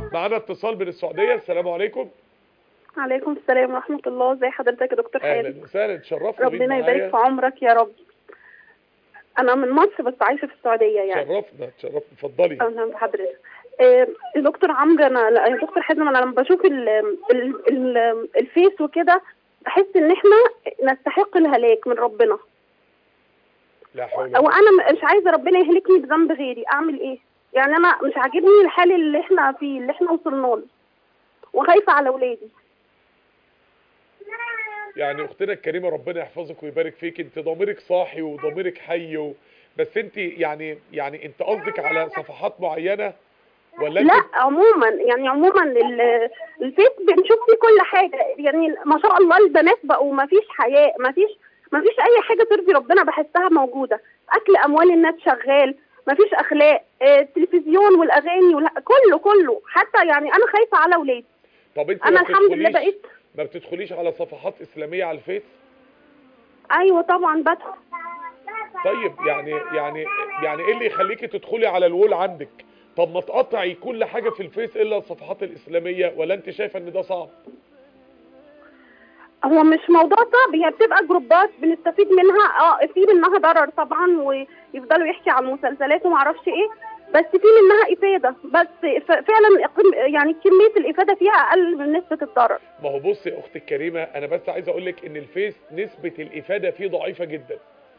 معانا اتصال من السعوديه السلام عليكم عليكم السلام ورحمة الله ازي حضرتك يا دكتور اهلا خالد وسهلا اتشرفنا بيك ربنا يبارك معايا في عمرك يا رب أنا من مصر بس عايشة في السعودية يعني تشرفنا تشرفنا اتفضلي أهلا بحضرتك آه، يا دكتور عمرو أنا لا، يا دكتور حازم أنا لما بشوف ال ال ال الفيس وكده بحس إن إحنا نستحق الهلاك من ربنا لا حول ولا وأنا م- مش عايزة ربنا يهلكني بذنب غيري أعمل إيه؟ يعني أنا مش عاجبني الحال اللي إحنا فيه اللي إحنا وصلنا له وخايفة على أولادي يعني اختنا الكريمه ربنا يحفظك ويبارك فيك انت ضميرك صاحي وضميرك حي و... بس انت يعني يعني انت قصدك على صفحات معينه ولا انت لا عموما يعني عموما ال- الفيس بنشوف فيه كل حاجه يعني ما شاء الله البنات بقوا ما فيش حياء ما فيش ما فيش اي حاجه ترضي ربنا بحسها موجوده اكل اموال الناس شغال ما فيش اخلاق آه، التلفزيون والاغاني ولا كله كله حتى يعني انا خايفه على اولادي طب انت انا ما الحمد لله بتدخليش بقيت ما بتدخليش على صفحات اسلاميه على الفيس ايوه طبعا بدخل طيب يعني يعني يعني ايه اللي يخليكي تدخلي على الوول عندك طب ما تقطعي كل حاجه في الفيس الا الصفحات الاسلاميه ولا انت شايفه ان ده صعب هو مش موضوع صعب هي بتبقى جروبات بنستفيد منها اه في منها ضرر طبعا ويفضلوا يحكي عن المسلسلات وما اعرفش ايه بس في منها افاده بس ف- فعلا قم- يعني كميه الافاده فيها اقل من نسبه الضرر ما هو بصي يا اختي الكريمه انا بس عايز اقول لك ان الفيس نسبه الافاده فيه ضعيفه جدا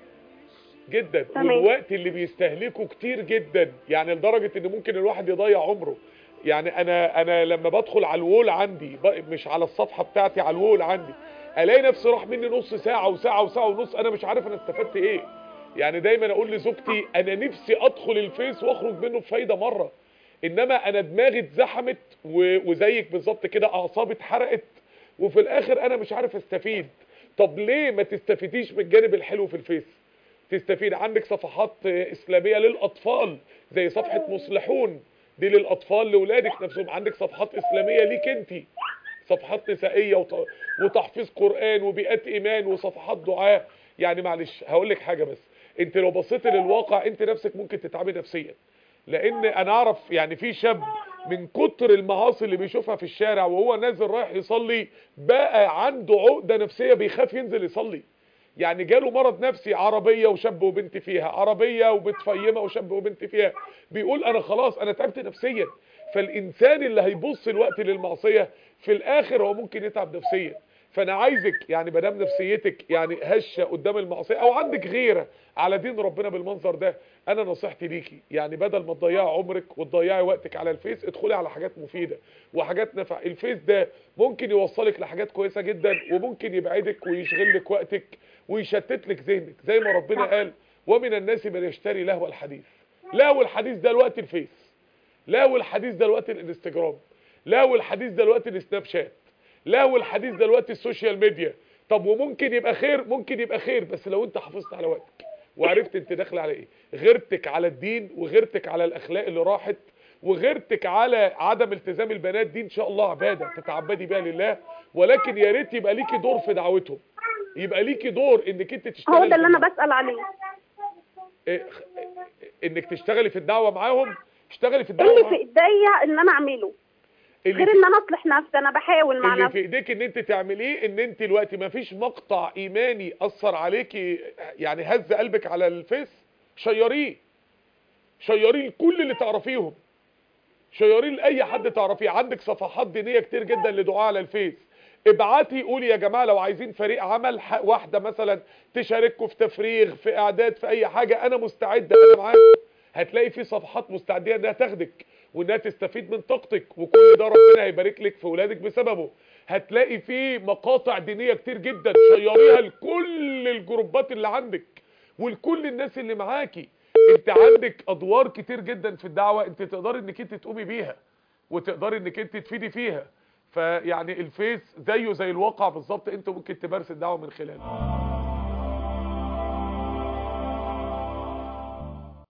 جدا تمام. والوقت اللي بيستهلكه كتير جدا يعني لدرجه ان ممكن الواحد يضيع عمره يعني انا انا لما بدخل على الوول عندي ب- مش على الصفحه بتاعتي على الوول عندي الاقي نفسي راح مني نص ساعه وساعه وساعه ونص انا مش عارف انا استفدت ايه يعني دايما اقول لزوجتي انا نفسي ادخل الفيس واخرج منه بفايده مره انما انا دماغي اتزحمت و- وزيك بالظبط كده اعصابي اتحرقت وفي الاخر انا مش عارف استفيد طب ليه ما تستفيديش من الجانب الحلو في الفيس تستفيد عندك صفحات آه، اسلاميه للاطفال زي صفحه مصلحون دي للاطفال لاولادك نفسهم عندك صفحات اسلاميه ليك انت صفحات نسائيه وت- وتحفيظ قران وبيئات ايمان وصفحات دعاء يعني معلش هقول لك حاجه بس انت لو بصيتي للواقع انت نفسك ممكن تتعبي نفسيا لان انا اعرف يعني في شاب من كتر المعاصي اللي بيشوفها في الشارع وهو نازل رايح يصلي بقى عنده عقده نفسيه بيخاف ينزل يصلي يعني جاله مرض نفسي عربيه وشاب وبنت فيها عربيه وبتفيمه وشاب وبنت فيها بيقول انا خلاص انا تعبت نفسيا فالانسان اللي هيبص الوقت للمعصيه في الاخر هو ممكن يتعب نفسيا فانا عايزك يعني ما دام نفسيتك يعني هشه قدام المعصيه او عندك غيره على دين ربنا بالمنظر ده انا نصيحتي ليكي يعني بدل ما تضيعي عمرك وتضيعي وقتك على الفيس ادخلي على حاجات مفيده وحاجات نفع الفيس ده ممكن يوصلك لحاجات كويسه جدا وممكن يبعدك ويشغل لك وقتك ويشتت لك ذهنك زي ما ربنا قال ومن الناس من يشتري لهو الحديث لهو الحديث ده الوقت الفيس لهو الحديث ده الوقت الانستجرام لهو الحديث ده الوقت السناب شات لهو الحديث ده الوقت السوشيال ميديا طب وممكن يبقى خير ممكن يبقى خير بس لو انت حافظت على وقتك وعرفت انت داخل على ايه غيرتك على الدين وغيرتك على الاخلاق اللي راحت وغيرتك على عدم التزام البنات دي ان شاء الله عباده تتعبدي بيها لله ولكن يا ريت يبقى ليكي دور في دعوتهم يبقى ليكي دور انك انت تشتغلي هو ده اللي في انا بسال عليه إيه، خ- انك تشتغلي في الدعوه معاهم اشتغلي في الدعوه اللي في معاهم ايديا ان انا اعمله اللي غير في, ان انا اصلح نفسي انا بحاول مع اللي نفسي في ايديك ان انت تعمليه ان انت دلوقتي ما فيش مقطع ايماني اثر عليكي يعني هز قلبك على الفيس شيريه شيريه لكل اللي تعرفيهم شيريه لاي حد تعرفيه عندك صفحات دينيه كتير جدا لدعاء على الفيس ابعتي قولي يا جماعه لو عايزين فريق عمل ح- واحده مثلا تشارككم في تفريغ في اعداد في اي حاجه انا مستعده انا معاكم هتلاقي في صفحات مستعديه انها تاخدك وانها تستفيد من طاقتك وكل ده ربنا هيبارك لك في ولادك بسببه هتلاقي في مقاطع دينيه كتير جدا شيريها لكل الجروبات اللي عندك ولكل الناس اللي معاكي انت عندك ادوار كتير جدا في الدعوه انت تقدري انك انت تقومي بيها وتقدري انك انت تفيدي فيها فيعني الفيس زيه زي الواقع بالظبط انت ممكن تمارس الدعوه من خلاله